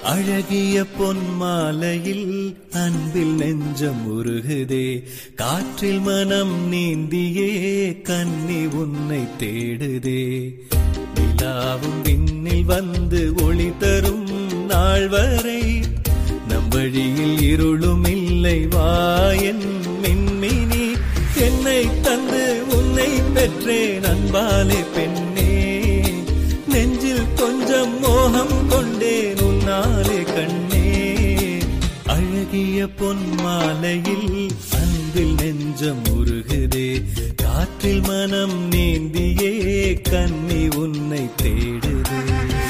அழகிய பொன் மாலையில் அன்பில் நெஞ்சம் உருகுதே காற்றில் மனம் நீந்தியே கன்னி உன்னை தேடுதே நிலாவும் விண்ணில் வந்து ஒளி தரும் நாள் வரை நம் வழியில் இருளும் இல்லை வாயன் மின்மினி என்னை தந்து உன்னை பெற்றேன் அன்பாலே பெண்ணே நெஞ்சில் கொஞ்சம் மோகம் கொண்டேன் உன்னாலே கண்ணே அழகிய பொன் மாலையில் அன்பில் நெஞ்சம் உருகுதே காற்றில் மனம் நீந்தியே கன்னி உன்னை தேடுதே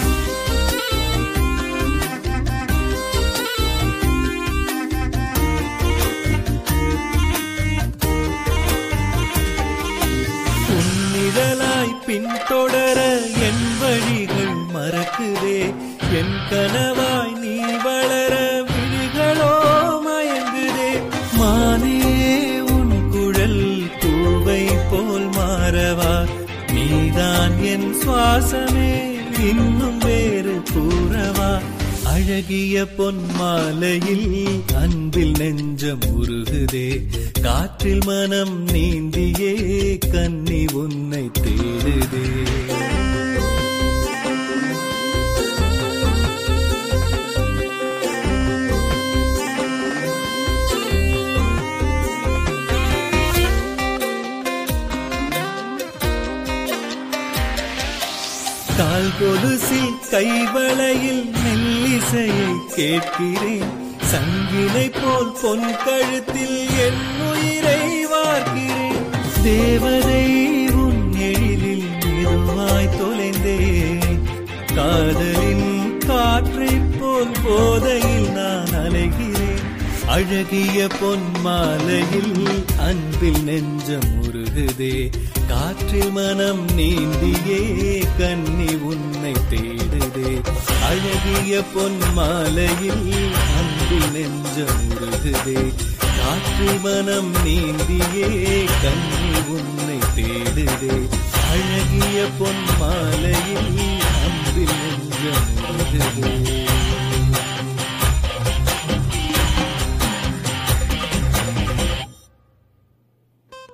உன்னிழலாய் பின்தொடர என் வழிகள் மறக்குதே என் கனவாய் நீ வளர விழிகளோ மயங்குதே மானே உன் குழல் பூவை போல் மாறவா நீதான் என் சுவாசமே இன்னும் வேறு கூறவா அழகிய பொன் மாலையில் அன்பில் நெஞ்சம் உருகுதே காற்றில் மனம் நீந்தியே கன்னி உன்னை தேடுதே கால் கொலுசில் கைவளையில் மெல்லிசையை கேட்கிறேன் சங்கிலை போல் பொன் கழுத்தில் என் உயிரை வார்க்கிறேன் தேவதை உன் எழிலில் மெதுவாய் தொலைந்தேன் காதலின் காற்றைப் போல் போதையில் நான் அலைகிறேன் அழகிய பொன் மாலையில் அன்பில் நெஞ்சம் உருகுதே காற்றில் மனம் நீந்தியே கன்னி உன்னை தேடுதே அழகிய பொன் மாலையில் அன்பில் நெஞ்சம் உருகுதே காற்றில் மனம் நீந்தியே கன்னி உன்னை தேடுதே அழகிய பொன் மாலையில் அன்பில் நெஞ்சம் உருகுதே